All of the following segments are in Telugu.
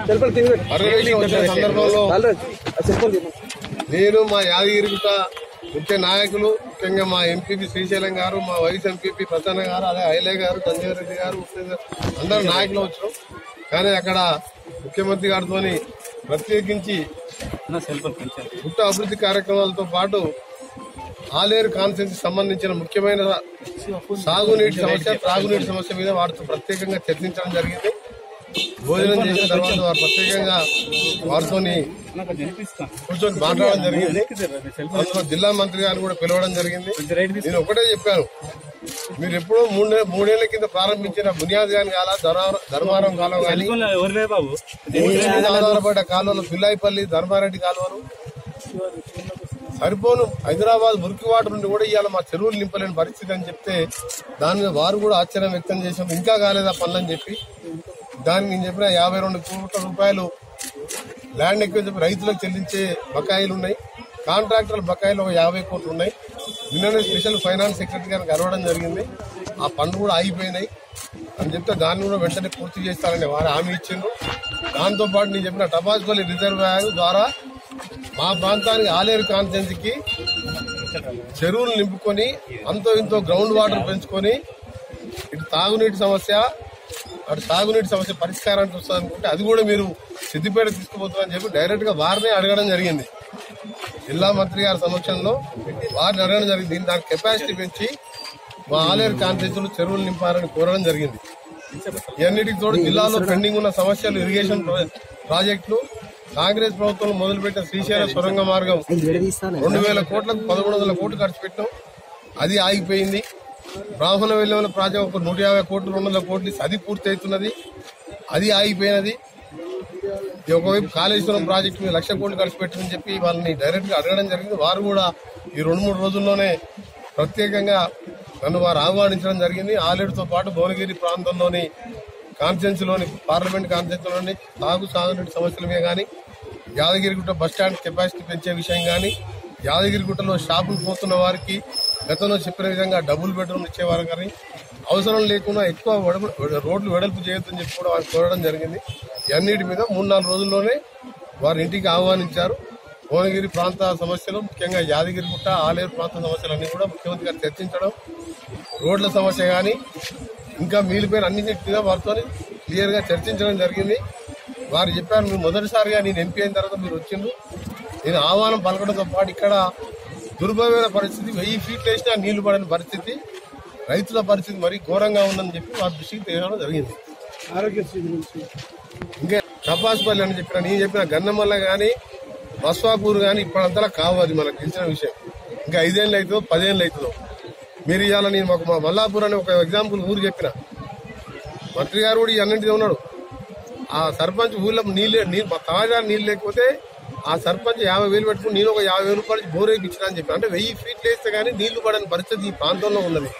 పర్యవేక్షణ వచ్చిన సందర్భంలో నేను మా యాదగిరిగుట్ట ముఖ్య నాయకులు ముఖ్యంగా మా ఎంపీపీ శ్రీశైలం గారు మా వైస్ ఎంపీపీ ప్రసన్న గారు అదే ఐలే గారు సంజయ్ రెడ్డి గారు ఉత్తేజ- అందరూ నాయకులు వచ్చాం కానీ అక్కడ ముఖ్యమంత్రి గారితో ప్రత్యేకించి గుట్ట అభివృద్ధి కార్యక్రమాలతో పాటు ఆలేరు కాన్సెన్స్ సంబంధించిన ముఖ్యమైన సాగునీటి సమస్య త్రాగునీటి సమస్య మీద వారితో ప్రత్యేకంగా చర్చించడం జరిగింది భోజనం చేసిన తర్వాత వారు ప్రత్యేకంగా వారితో కూర్చొని మాట్లాడడం జరిగింది అందులో జిల్లా మంత్రి గారిని కూడా పిలవడం జరిగింది నేను ఒకటే చెప్పాను మీరు ఎప్పుడో మూడే మూడేళ్ల కింద ప్రారంభించిన బునియాద్ గాని కాల ధర్మారం- ధర్మారం కాలం కానీ నీటి మీద ఆధారపడ్డ కాలువలు పిల్లాయిపల్లి ధర్మారెడ్డి కాలువలు సరిపోను హైదరాబాద్ మురికి వాటర్ నుండి కూడా ఇవాళ మా చెరువులు నింపలేని పరిస్థితి అని చెప్తే దాని మీద వారు కూడా ఆశ్చర్యం వ్యక్తం చేశాం ఇంకా కాలేదా పనులని చెప్పి దానికి నేను చెప్పిన యాభై రెండు కోట్ల రూపాయలు ల్యాండ్ ఎక్కువ చెప్పి రైతులకు చెల్లించే బకాయిలు ఉన్నాయి కాంట్రాక్టర్ల బకాయిలు ఒక యాభై కోట్లు ఉన్నాయి నిన్ననే స్పెషల్ ఫైనాన్స్ సెక్రటరీ గారికి కలవడం జరిగింది ఆ పనులు కూడా ఆగిపోయినాయి అని చెప్తే దాన్ని కూడా వెంటనే పూర్తి చేస్తారని వారు హామీ ఇచ్చిండ్రు దాంతో పాటు నేను చెప్పిన టపాస్పల్లి రిజర్వాయర్ ద్వారా మా ప్రాంతానికి ఆలేరు కాన్స్టెన్సీకి చెరువులు నింపుకొని అంతో ఇంతో గ్రౌండ్ వాటర్ పెంచుకొని ఇటు తాగునీటి సమస్య అటు సాగునీటి సమస్య పరిష్కారానికి వస్తుంది అనుకుంటే అది కూడా మీరు సిద్దిపేట తీసుకుపోతున్నారని చెప్పి డైరెక్ట్ గా వారినే అడగడం జరిగింది జిల్లా మంత్రి గారి సమక్షంలో వారిని అడగడం జరిగింది దీని దాని కెపాసిటీ పెంచి మా ఆలేరు కాన్స్టిట్యూన్సీలు చెరువులు నింపాలని కోరడం జరిగింది ఇవన్నిటికి తోడు జిల్లాలో పెండింగ్ ఉన్న సమస్యలు ఇరిగేషన్ ప్రా- ప్రాజెక్టులు కాంగ్రెస్ ప్రభుత్వం మొదలుపెట్టిన శ్రీశైల సొరంగ మార్గం రెండు వేల కోట్లకు పదకొండు వందల కోట్లు ఖర్చు పెట్టాం అది ఆగిపోయింది బ్రాహ్మణ వెల్లెల ప్రాజెక్ట్ ఒక నూట యాభై కోట్లు రెండు వందల కోట్లు ఇస్తే అది పూర్తి అవుతున్నది అది ఆగిపోయినది ఈ ఒకవైపు కాళేశ్వరం ప్రాజెక్టు మీద లక్ష కోట్లు ఖర్చు పెట్టమని చెప్పి వాళ్ళని డైరెక్ట్ గా అడగడం జరిగింది వారు కూడా ఈ రెండు మూడు రోజుల్లోనే ప్రత్యేకంగా నన్ను వారు ఆహ్వానించడం జరిగింది ఆలేరుతో పాటు భువనగిరి ప్రాంతంలోని కాన్స్టిట్యున్సీలోని పార్లమెంట్ కాన్స్టిట్యున్సీలోని తాగు సాగునీటి సమస్యల మీద కానీ యాదగిరిగుట్ట బస్టాండ్ కెపాసిటీ పెంచే విషయం కానీ యాదగిరిగుట్టలో షాపులు పోతున్న వారికి గతంలో చెప్పిన విధంగా డబుల్ బెడ్రూమ్ ఇచ్చేవారు కానీ అవసరం లేకుండా ఎక్కువ వెడల్పు- రోడ్లు వెడల్పు చేయొద్దని చెప్పి కూడా వారు కోరడం జరిగింది అన్నిటి మీద మూడు నాలుగు రోజుల్లోనే వారి ఇంటికి ఆహ్వానించారు భువనగిరి ప్రాంత సమస్యలు ముఖ్యంగా యాదగిరిగుట్ట ఆలేరు ప్రాంత సమస్యలన్నీ కూడా ముఖ్యమంత్రి గారు చర్చించడం రోడ్ల సమస్య కానీ ఇంకా మిగిలిపోయిన అన్నింటి మీద వారితో క్లియర్ గా చర్చించడం జరిగింది వారు చెప్పారు మీరు మొదటిసారిగా నేను ఎంపీ అయిన తర్వాత మీరు వచ్చిండ్రు నేను ఆహ్వానం పలకడంతో పాటు ఇక్కడ దుర్భరమైన పరిస్థితి వెయ్యి ఫీట్లు వేసినా నీళ్లు పడని పరిస్థితి రైతుల పరిస్థితి మరీ ఘోరంగా ఉందని చెప్పి వారి దృష్టికి తేవడం జరిగింది ఇంకా తపాసుపల్లి అని చెప్పిన నేను చెప్పిన గన్నమల్ల గాని బస్వాపూర్ గాని ఇప్పుడంతలా కావు అది మనకు తెలిసిన విషయం ఇంకా ఐదేళ్ళు అవుతుందో పదేళ్ళు అవుతుందో మీరు ఇవాళ నేను మాకు మా మల్లాపూర్ అని ఒక ఎగ్జాంపుల్ ఊరు చెప్పిన మంత్రి గారు కూడా అన్నింటిలో ఉన్నాడు ఆ సర్పంచ్ ఊళ్ళో నీళ్ళు నీళ్ళు మా తాజా నీళ్ళు లేకపోతే ఆ సర్పంచ్ యాభై వేలు పెట్టుకుని నేను ఒక యాభై వేలు రూపాయలు బోరేకి ఇచ్చిన అని చెప్పి అంటే వెయ్యి ఫీట్లు వేస్తే గానీ నీళ్లు పడని పరిస్థితి ఈ ప్రాంతంలో ఉన్నది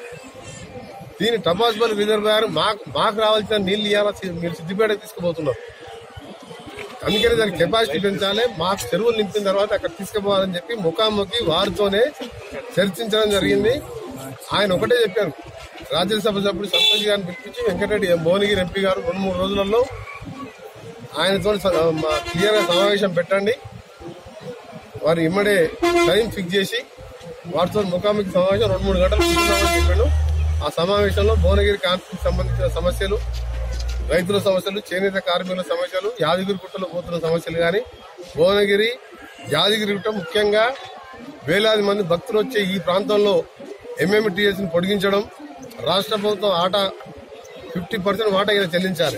దీని టపాస్పల్లి రిజర్వాయర్ మాకు మాకు రావాల్సిన నీళ్లు ఇవ్వాల మీరు సిద్దిపేట తీసుకుపోతున్నారు అందుకని దాని కెపాసిటీ పెంచాలి మాకు చెరువులు నింపిన తర్వాత అక్కడ తీసుకుపోవాలని చెప్పి ముఖాముఖి వారితోనే చర్చించడం జరిగింది ఆయన ఒకటే చెప్పారు రాజ్యసభ సభ్యుడు సంతోష్ గారిని పిలిపించి వెంకటరెడ్డి భువనగిరి ఎంపీ గారు రెండు మూడు రోజులలో ఆయనతో క్లియర్ గా సమావేశం పెట్టండి వారు ఇమ్మడే టైం ఫిక్స్ చేసి వారితో ముఖాముఖి సమావేశం రెండు మూడు గంటలు కూర్చున్నామని చెప్పాడు ఆ సమావేశంలో భువనగిరి కాన్ఫ్లిక్ట్ సంబంధించిన సమస్యలు రైతుల సమస్యలు చేనేత కార్మికుల సమస్యలు యాదగిరి గుట్టలో పోతున్న సమస్యలు కానీ భువనగిరి యాదగిరి గుట్ట ముఖ్యంగా వేలాది మంది భక్తులు వచ్చే ఈ ప్రాంతంలో ఎంఎంటీఎస్ ని పొడిగించడం రాష్ట్ర ప్రభుత్వం ఆట ఫిఫ్టీ పర్సెంట్ వాటా ఈయన చెల్లించాలి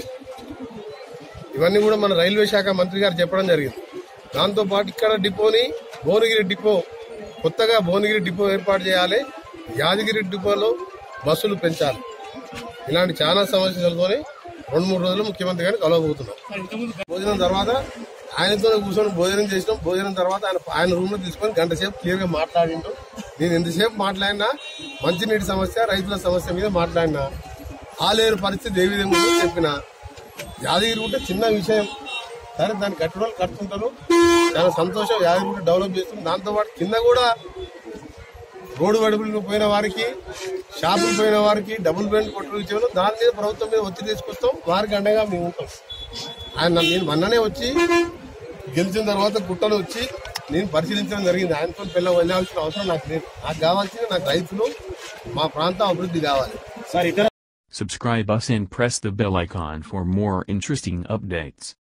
ఇవన్నీ కూడా మన రైల్వే శాఖ మంత్రి గారు చెప్పడం జరిగింది దాంతో పాటు ఇక్కడ డిపోని భువనగిరి డిపో కొత్తగా భువనగిరి డిపో ఏర్పాటు చేయాలి యాదగిరి డిపోలో బస్సులు పెంచాలి ఇలాంటి చాలా సమస్యలతోనే రెండు మూడు రోజులు ముఖ్యమంత్రి గారిని కలవబోతున్నాం భోజనం తర్వాత ఆయనతో కూర్చొని భోజనం చేసినాం భోజనం తర్వాత ఆయన ఆయన రూమ్ లో తీసుకొని గంట సేపు క్లియర్ గా మాట్లాడిండు నేను ఎంతసేపు మాట్లాడినా మంచినీటి సమస్య రైతుల సమస్య మీద మాట్లాడినా ఆలేరు పరిస్థితి ఏ విధంగా ఉందో చెప్పిన యాదగిరి గుట్ట చిన్న విషయం సరే దాన్ని కట్టడం కట్టుకుంటారు చాలా సంతోషం యాదగిరి గుట్ట డెవలప్ చేస్తుంది దాంతో పాటు కింద కూడా రోడ్డు వెడుపులకు పోయిన వారికి షాపులు పోయిన వారికి డబుల్ బెండ్ కొట్టుకు ఇచ్చారు దాని మీద ప్రభుత్వం మీద ఒత్తిడి తీసుకొస్తాం వారికి అండగా మేము ఉంటాం ఆయన నన్ను- నేను మొన్ననే వచ్చి గెలిచిన తర్వాత గుట్టలు వచ్చి నేను పరిశీలించడం జరిగింది ఆయనతో పిల్ల వెళ్ళాల్సిన అవసరం నాకు లేదు నాకు కావాల్సింది నాకు రైతులు మా ప్రాంతం అభివృద్ధి కావాలి సార్ ఇతర Subscribe us and press the bell icon for more interesting updates.